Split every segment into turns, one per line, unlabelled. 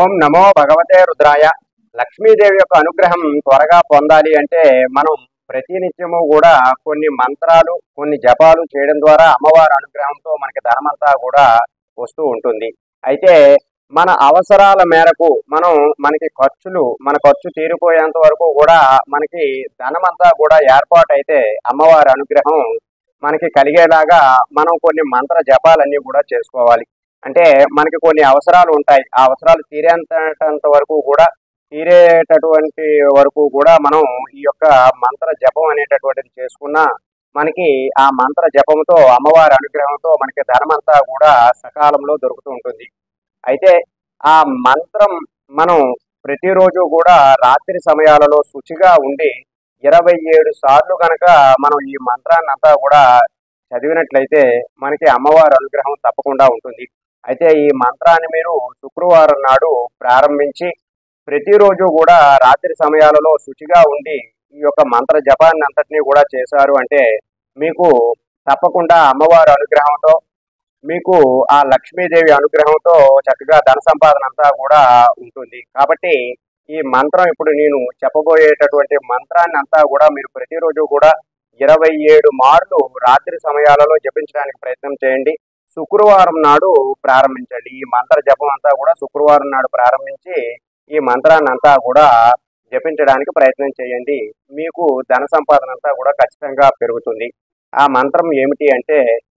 ఓం నమో భగవతే రుద్రాయ లక్ష్మీదేవి యొక్క అనుగ్రహం త్వరగా పొందాలి అంటే మనం ప్రతినిత్యము కూడా కొన్ని మంత్రాలు కొన్ని జపాలు చేయడం ద్వారా అమ్మవారి అనుగ్రహంతో మనకి ధనమంతా కూడా వస్తూ ఉంటుంది అయితే మన అవసరాల మేరకు మనం మనకి ఖర్చులు మన ఖర్చు తీరిపోయేంత వరకు కూడా మనకి ధనమంతా కూడా ఏర్పాటైతే అమ్మవారి అనుగ్రహం మనకి కలిగేలాగా మనం కొన్ని మంత్ర జపాలన్నీ కూడా చేసుకోవాలి అంటే మనకి కొన్ని అవసరాలు ఉంటాయి ఆ అవసరాలు తీరేంత వరకు కూడా తీరేటటువంటి వరకు కూడా మనం ఈ యొక్క మంత్ర జపం అనేటటువంటిది చేసుకున్నా మనకి ఆ మంత్ర జపంతో అమ్మవారి అనుగ్రహంతో మనకి ధనమంతా కూడా సకాలంలో దొరుకుతూ ఉంటుంది అయితే ఆ మంత్రం మనం ప్రతిరోజు కూడా రాత్రి సమయాలలో శుచిగా ఉండి ఇరవై ఏడు సార్లు కనుక మనం ఈ మంత్రాన్ని అంతా కూడా చదివినట్లయితే మనకి అమ్మవారి అనుగ్రహం తప్పకుండా ఉంటుంది అయితే ఈ మంత్రాన్ని మీరు శుక్రవారం నాడు ప్రారంభించి ప్రతిరోజు కూడా రాత్రి సమయాలలో శుచిగా ఉండి ఈ యొక్క మంత్ర జపాన్ని అంతటినీ కూడా చేశారు అంటే మీకు తప్పకుండా అమ్మవారి అనుగ్రహంతో మీకు ఆ లక్ష్మీదేవి అనుగ్రహంతో చక్కగా ధన సంపాదన అంతా కూడా ఉంటుంది కాబట్టి ఈ మంత్రం ఇప్పుడు నేను చెప్పబోయేటటువంటి మంత్రాన్ని అంతా కూడా మీరు ప్రతిరోజు కూడా ఇరవై ఏడు మార్లు రాత్రి సమయాలలో జపించడానికి ప్రయత్నం చేయండి శుక్రవారం నాడు ప్రారంభించండి ఈ మంత్ర జపం అంతా కూడా శుక్రవారం నాడు ప్రారంభించి ఈ మంత్రాన్ని అంతా కూడా జపించడానికి ప్రయత్నం చేయండి మీకు ధన సంపాదన అంతా కూడా ఖచ్చితంగా పెరుగుతుంది ఆ మంత్రం ఏమిటి అంటే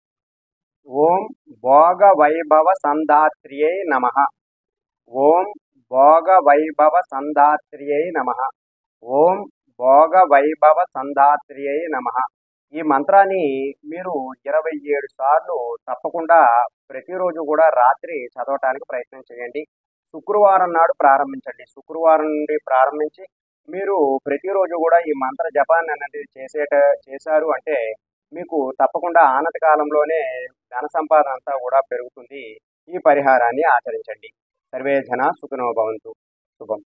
ఓం భోగ వైభవ సంధాత్రియై నమ ఓం భోగ వైభవ సంధాత్రియై నమ ఓం భోగ వైభవ సంధాత్రియై నమ ఈ మంత్రాన్ని మీరు ఇరవై ఏడు సార్లు తప్పకుండా ప్రతిరోజు కూడా రాత్రి చదవటానికి ప్రయత్నం చేయండి శుక్రవారం నాడు ప్రారంభించండి శుక్రవారం నుండి ప్రారంభించి మీరు ప్రతిరోజు కూడా ఈ మంత్ర జపాన్ని అనేది చేసేట చేశారు అంటే మీకు తప్పకుండా ఆనతి కాలంలోనే ధన సంపాదన అంతా కూడా పెరుగుతుంది ఈ పరిహారాన్ని ఆచరించండి సర్వే జన సుఖనో భవంతు శుభం